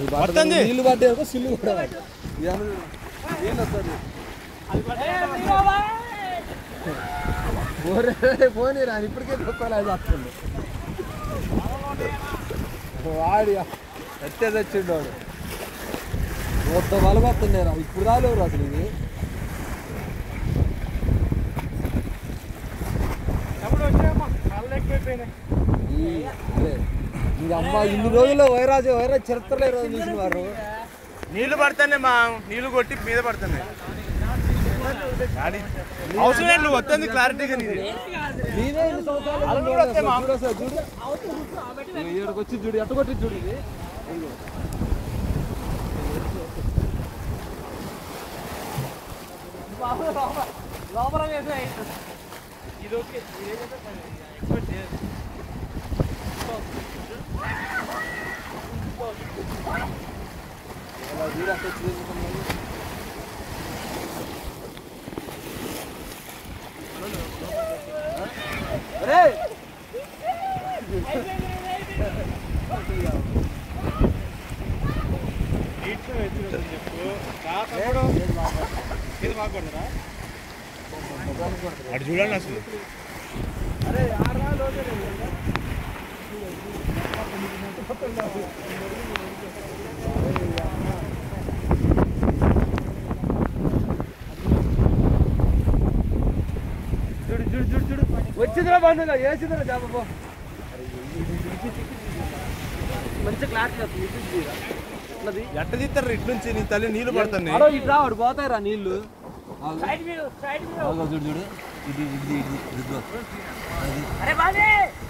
అది పట్టదు. నీళ్ళు పట్టే సిల్లు కూడా పట్టు. ఏమన్నా ఏం వస్తుంది పోరే పోనీ రా ఇప్పటికే తొక్కలు అది వస్తుంది వాడి ఎట్టే తెచ్చిండు వాడు మొత్తం బలపడుతున్నాయి రా ఇప్పుడు రాలేవు అసలు ఇది ఈ అదే ఇంక అమ్మ ఇన్ని రోజుల్లో వైరాజు వైరాజ్ చరిత్రలో ఈ రోజు చూసిన వారు నీళ్లు పడుతున్నాయి మా నీళ్లు కొట్టి మీద పడుతున్నాయి గాడి. అవసరం లేదు నువ్వు వస్తుంది క్లారిటీగా నీది నేనే ఇన్ని సంవత్సరాలు అది కూడా వస్తే మా- చూడు అసలు చూడు ఇక్కడికి వచ్చి చూడు ఎట్ట కొట్టి చూడు ఇది అలా చూడు అసలు వచ్చి చూసుకున్నాను. ఒరేయ్! అటు చూడండి అసలు చూడు చూడు చూడు చూడు వచ్చిందిరా బంధుగా వేసిందిరా జాబ పో మంచి క్లాస్ ఉన్నది ఎట్ట తీస్తారు ఇటు నుంచి నీ తల్లి నీళ్లు పడుతున్నాయి అడో ఇట్లా వాడు పోతాయిరా నీళ్ళు ఆగు. చూడు చూడు ఇది ఇది ఇది ఇదిగో అది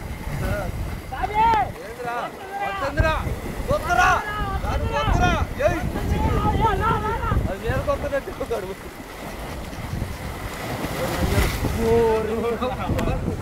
ఏందిరా? వస్తుందిరా. వస్తుందిరా. దాని వస్తుందిరా. ఏయ్. అది నేను కొత్తదట్టు ఒకడు. ఓరి.